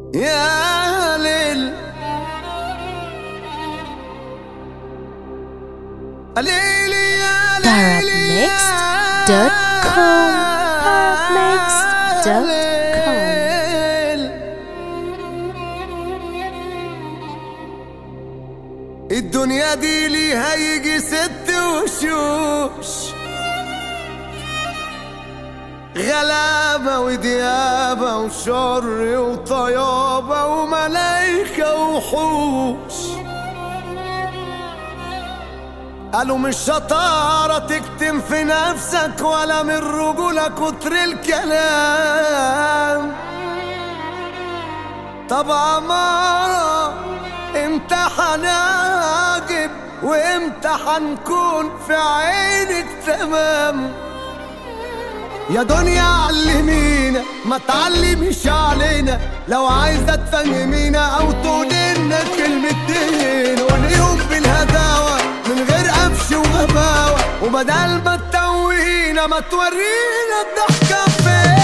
يا ليل ليلي يا ليلي Darabmixed.com Darabmixed.com ليل. الدنيا دي ليها يجي ست وشوش غلابة وديابة وشر وطيابة وملايكة وحوش قالوا مش شطارة تكتم في نفسك ولا من رجولة كتر الكلام طب عمارة امتى هنعجب وامتى هنكون في عينك تمام يا دنيا علمينا ما تعلميش علينا لو عايزة تفهمينا او تقولينا كلمتين قوليهم بالهداوة من غير قفش وغباوة وبدل ما تتوهينا ما تورينا الضحكة فين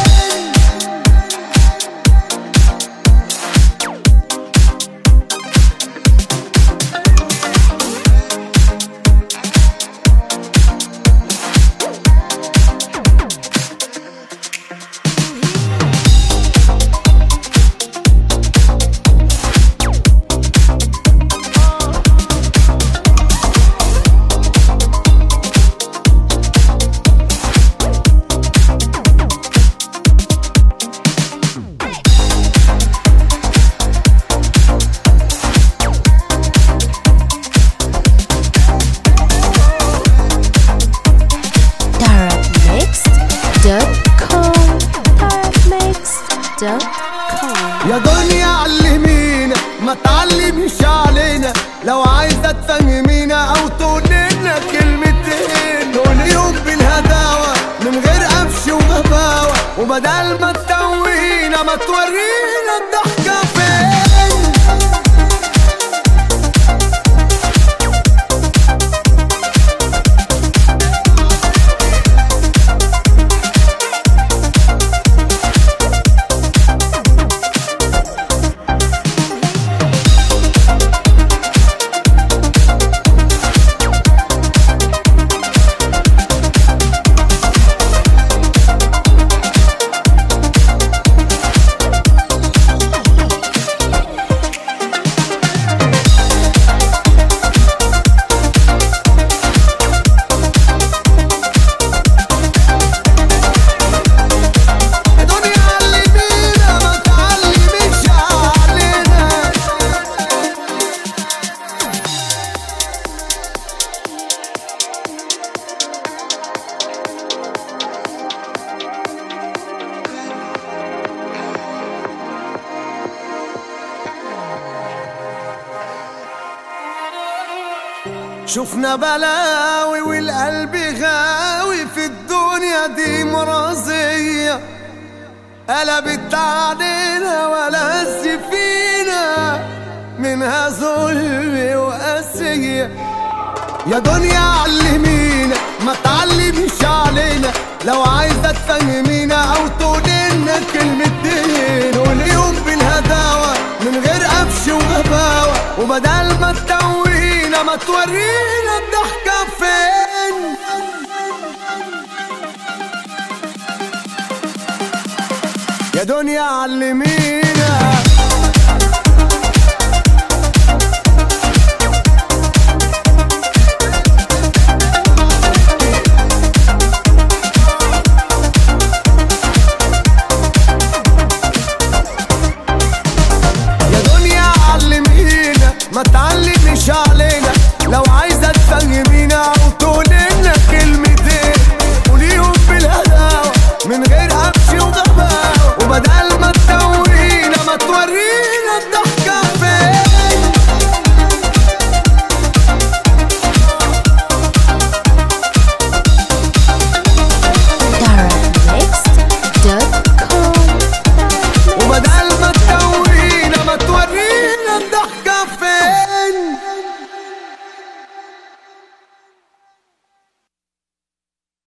Darabmixed.com Darabmixed.com يا دنيا علمينا ما تعلميش علينا لو عايزة تفهمينا او تقولنا كلمتين قوليهم بالهداوة من غير قفش وغباوة وبدل ما تتوهينا ما تورينا الضحكة فين يا دنيا علمينا ما تعلميش علينا شفنا بلاوي والقلب غاوي في الدنيا دي مرازية قلبت علينا ولا هز فينا منها ظلم وقاسية يا دنيا علمينا ما تعلميش علينا لو عايزة تفهمينا او تقولنا كلمتين قوليهم بالهداوة من غير قفش وغباوة وبدل ما تتوهينا ما تورينا الضحكة فين يا دنيا علمينا